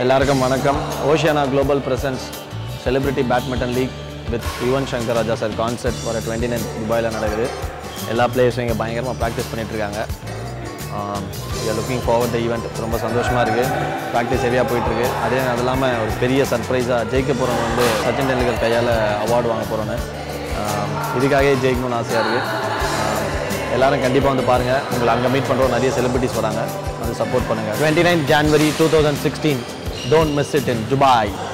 எல்லாருக்கும் வணக்கம் Oceana global presence celebrity badminton league with Yuvan Shankar Raja sir concert வர டுவெண்ட்டி நைன் துபாயில் நடக்குது எல்லா பிளேயர்ஸும் இங்கே பயங்கரமாக ப்ராக்டிஸ் பண்ணிகிட்ருக்காங்க you're looking forward the event ரொம்ப சந்தோஷமாக இருக்குது ப்ராக்டிஸ் ஹெவியாக போயிட்டுருக்கு அதே அது இல்லாமல் ஒரு பெரிய சர்ப்ரைஸாக ஜெயிக்க போகிறவங்க வந்து சச்சின் டெண்டுல்கர் கையால் அவார்டு வாங்க போகிறோன்னு இதுக்காகவே ஜெயிக்கணும்னு ஆசையாக இருக்குது எல்லாரும் கண்டிப்பாக வந்து பாருங்கள் உங்களை அங்கே மீட் பண்ணுறோம் நிறைய செலிபிரிட்டிஸ் வராங்க வந்து சப்போர்ட் பண்ணுங்கள் twenty nine January two thousand sixteen don't miss it in Dubai